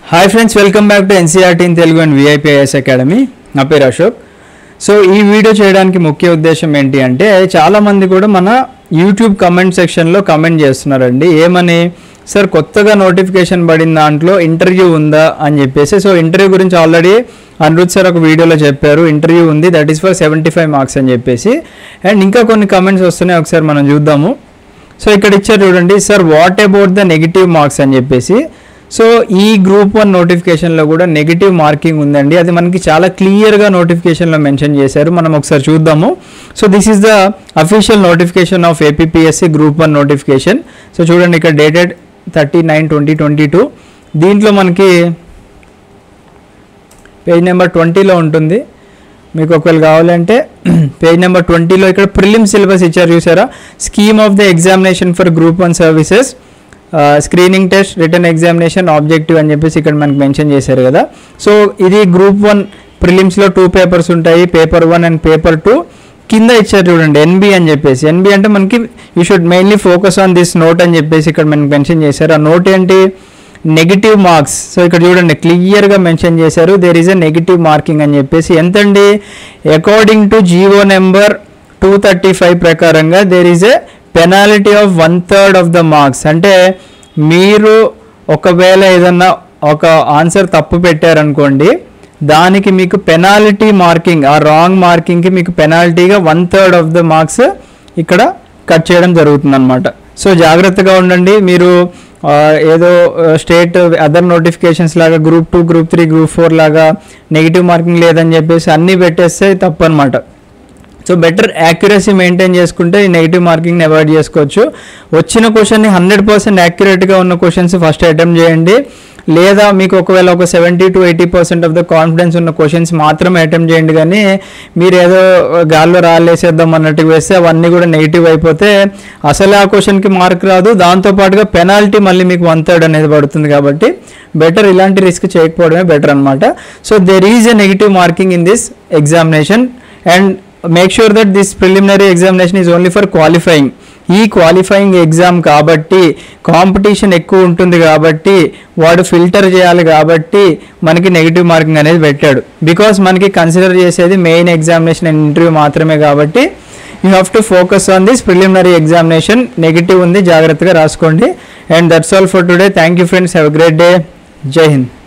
hi friends welcome back to NCERT in Telugu and VIPIS academy నా పేరు Ashok so ఈ video చేయడానికి ముఖ్య ఉద్దేశం ఏంటి అంటే చాలామంది కూడా మన యూట్యూబ్ కమెంట్ సెక్షన్లో కమెంట్ చేస్తున్నారండి ఏమని సార్ కొత్తగా నోటిఫికేషన్ పడిన దాంట్లో ఇంటర్వ్యూ ఉందా అని చెప్పేసి సో ఇంటర్వ్యూ గురించి ఆల్రెడీ అనిరుద్ సార్ ఒక వీడియోలో చెప్పారు ఇంటర్వ్యూ ఉంది that is for seventy five marks అని చెప్పేసి అండ్ ఇంకా కొన్ని కమెంట్స్ వస్తున్నాయి ఒకసారి మనం చూద్దాము సో ఇక్కడ ఇచ్చారు చూడండి sir what about the negative marks అని చెప్పేసి సో ఈ గ్రూప్ వన్ నోటిఫికేషన్లో కూడా నెగిటివ్ మార్కింగ్ ఉందండి అది మనకి చాలా క్లియర్గా నోటిఫికేషన్లో మెన్షన్ చేశారు మనం ఒకసారి చూద్దాము so this is the official notification of APSC group one notification so చూడండి ఇక్కడ dated thirty nine twenty twenty two దీంట్లో మనకి పేజ్ నెంబర్ ట్వంటీలో ఉంటుంది మీకు ఒకవేళ కావాలంటే పేజ్ నెంబర్ ట్వంటీలో ఇక్కడ ప్రిలిమ్ సిలబస్ ఇచ్చారు చూసారా scheme of the examination for group one services screening test written examination objective అని చెప్పేసి ఇక్కడ మనకి మెన్షన్ చేశారు కదా సో ఇది గ్రూప్ వన్ ప్రిలిమ్స్లో టూ పేపర్స్ ఉంటాయి paper one and paper two కింద ఇచ్చారు చూడండి ఎన్బి అని చెప్పేసి ఎన్బి అంటే మనకి you should mainly focus on this note అని చెప్పేసి ఇక్కడ మనకి మెన్షన్ చేశారు ఆ నోట్ ఏంటి నెగిటివ్ మార్క్స్ సో ఇక్కడ చూడండి క్లియర్గా మెన్షన్ చేశారు there is a negative marking అని చెప్పేసి ఎంతండి according to GO number two thirty five ప్రకారంగా there is a penalty of one third of the marks అంటే మీరు ఒకవేళ ఏదన్నా ఒక ఆన్సర్ తప్పు పెట్టారనుకోండి దానికి మీకు పెనాల్టీ మార్కింగ్ ఆ రాంగ్ మార్కింగ్కి మీకు పెనాల్టీగా one third of the marks ఇక్కడ కట్ చేయడం జరుగుతుంది అనమాట సో జాగ్రత్తగా ఉండండి మీరు ఆ, ఏదో స్టేట్ అదర్ నోటిఫికేషన్స్ లాగా group two group three group four లాగా నెగిటివ్ మార్కింగ్ లేదని చెప్పేసి అన్నీ పెట్టేస్తే తప్పు అనమాట సో బెటర్ యాక్యురసీ మెయింటైన్ చేసుకుంటే ఈ నెగిటివ్ మార్కింగ్ని అవాయిడ్ చేసుకోవచ్చు వచ్చిన క్వశ్చన్ని హండ్రెడ్ పర్సెంట్ యాక్యురేట్గా ఉన్న క్వశ్చన్స్ ఫస్ట్ అటెంప్ట్ చేయండి లేదా మీకు ఒకవేళ ఒక seventy to eighty percent of the confidence ఉన్న క్వశ్చన్స్ మాత్రమే అటెంప్ట్ చేయండి కానీ మీరు ఏదో గాల్లో రాలేసేద్దాం అన్నట్టుగా వేస్తే అవన్నీ కూడా నెగిటివ్ అయిపోతే అసలు ఆ క్వశ్చన్కి మార్క్ రాదు దాంతోపాటుగా పెనాల్టీ మళ్ళీ మీకు వన్ థర్డ్ అనేది పడుతుంది కాబట్టి బెటర్ ఇలాంటి రిస్క్ చేయకపోవడమే బెటర్ అనమాట so there is a negative marking in this examination and make sure that this preliminary examination is only for qualifying ఈ క్వాలిఫైయింగ్ ఎగ్జామ్ కాబట్టి కాంపిటీషన్ ఎక్కువ ఉంటుంది కాబట్టి వాడు ఫిల్టర్ చేయాలి కాబట్టి మనకి నెగిటివ్ మార్కింగ్ అనేది పెట్టాడు బికాస్ మనకి కన్సిడర్ చేసేది మెయిన్ ఎగ్జామినేషన్ అండ్ ఇంటర్వ్యూ మాత్రమే కాబట్టి you have to focus on this preliminary examination negative ఉంది జాగ్రత్తగా రాసుకోండి and that's all for today thank you friends have great day Jai Hind